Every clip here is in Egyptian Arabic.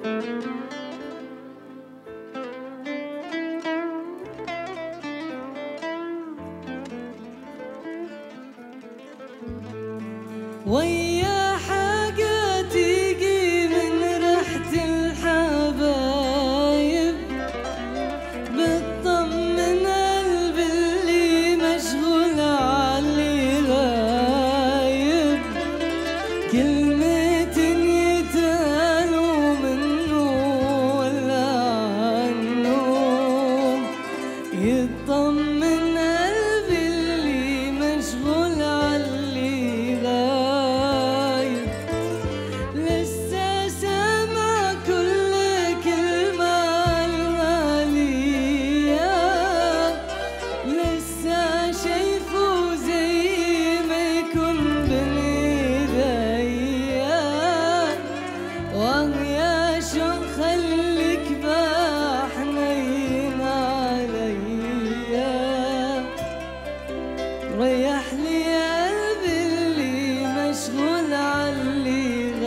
ويا حاجة تيجي من ريحة الحبايب بتطمن قلبي اللي مشغول عاللي غايب كلمتين يتقالوا منه ولا عنه يطمن قلبي اللي مشغول عاللي غايب لسه سامع كل كلمة الغالية لسه شايفه زي ما يكون بين ايديا ويا شو خليك بقى حنين عليا ريح لي قلبي اللي مشغول عاللي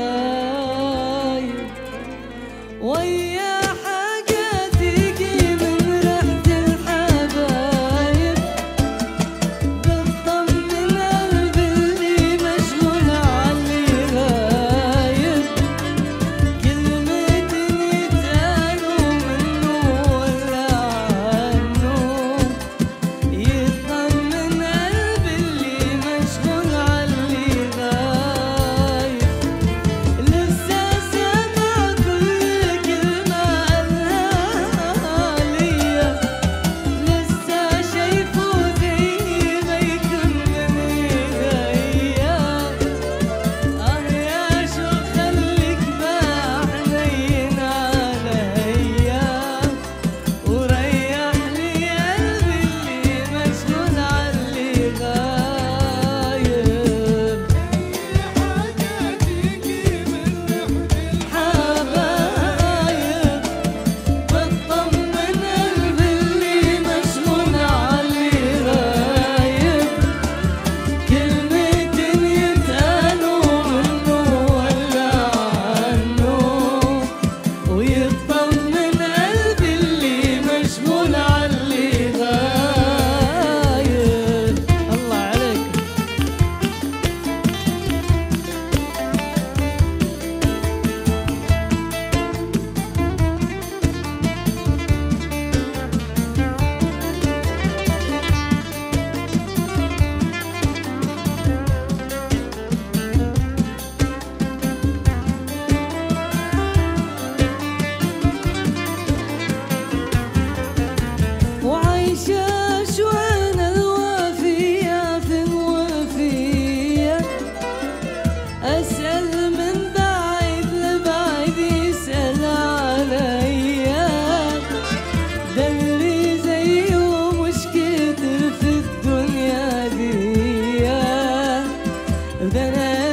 غايب ويا حاجة تيجي من ريحة الحبايب بتطمن قلبي اللي مشغول عاللي غايب كلمتين يتقالوا منه ولا عنه يطمن قلبي اللي مشغول عاللي غايب لسه سامع كل كلمة قالها ليا لسه شايفه زي ما يكون من ايديا اه يا شو خليك بقى حنين عليا وريح لي قلبي اللي مشغول عاللي غايب حبايب بطمن قلبي اللي مشغول عاللي غايب كلمتين يتقالوا منه ولا عنه ويطمن قلبي اللي مشغول عاللي غايب الله عليك وعايشة شوانا الوفية في الوفية أسأل من بعيد لبعيد يسأل عليا ده اللي زيه مش كتر في الدنيا دي ده أنا